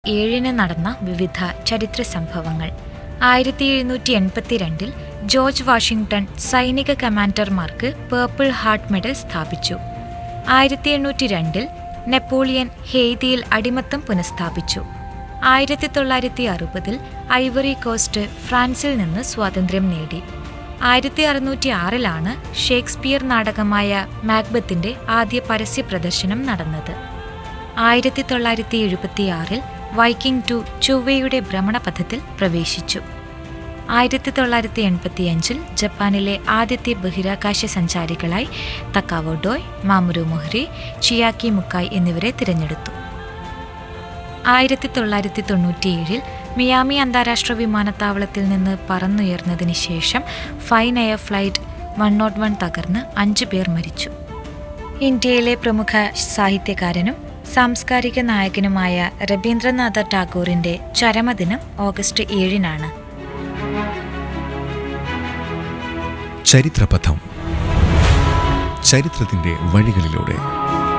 ഏഴിന് നടന്ന വിവിധ ചരിത്ര സംഭവങ്ങൾ ആയിരത്തി എഴുന്നൂറ്റി എൺപത്തിരണ്ടിൽ ജോർജ് വാഷിംഗ്ടൺ സൈനിക കമാൻഡർമാർക്ക് പേർപ്പിൾ ഹാർട്ട് മെഡൽ സ്ഥാപിച്ചു ആയിരത്തി എണ്ണൂറ്റി രണ്ടിൽ നെപ്പോളിയൻ ഹെയ്തിയിൽ അടിമത്തം പുനഃസ്ഥാപിച്ചു ആയിരത്തി തൊള്ളായിരത്തി അറുപതിൽ ഐവറി കോസ്റ്റ് ഫ്രാൻസിൽ നിന്ന് സ്വാതന്ത്ര്യം നേടി ആയിരത്തി അറുന്നൂറ്റി ആറിലാണ് ഷേക്സ്പിയർ നാടകമായ മാക്ബത്തിന്റെ ആദ്യ പരസ്യ പ്രദർശനം നടന്നത് ആയിരത്തി തൊള്ളായിരത്തി എഴുപത്തിയാറിൽ വൈക്കിംഗ് ടു ചൊവ്വയുടെ ഭ്രമണപഥത്തിൽ പ്രവേശിച്ചു ആയിരത്തി തൊള്ളായിരത്തി എൺപത്തിയഞ്ചിൽ ജപ്പാനിലെ ആദ്യത്തെ ബഹിരാകാശ സഞ്ചാരികളായി തക്കാവോ ഡോയ് മാമുരു മൊഹ്രി ചിയാക്കി മുക്കായ് എന്നിവരെ തിരഞ്ഞെടുത്തു ആയിരത്തി തൊള്ളായിരത്തി തൊണ്ണൂറ്റിയേഴിൽ മിയാമി അന്താരാഷ്ട്ര വിമാനത്താവളത്തിൽ നിന്ന് പറന്നുയർന്നതിന് ശേഷം fine air flight one nought one തകർന്ന് അഞ്ചു പേർ മരിച്ചു ഇന്ത്യയിലെ പ്രമുഖ സാഹിത്യകാരനും സാംസ്കാരിക നായകനുമായ രവീന്ദ്രനാഥ ടാഗോറിന്റെ ചരമദിനം ഓഗസ്റ്റ് ഏഴിനാണ് ചരിത്രപഥം ചരിത്രത്തിന്റെ വഴികളിലൂടെ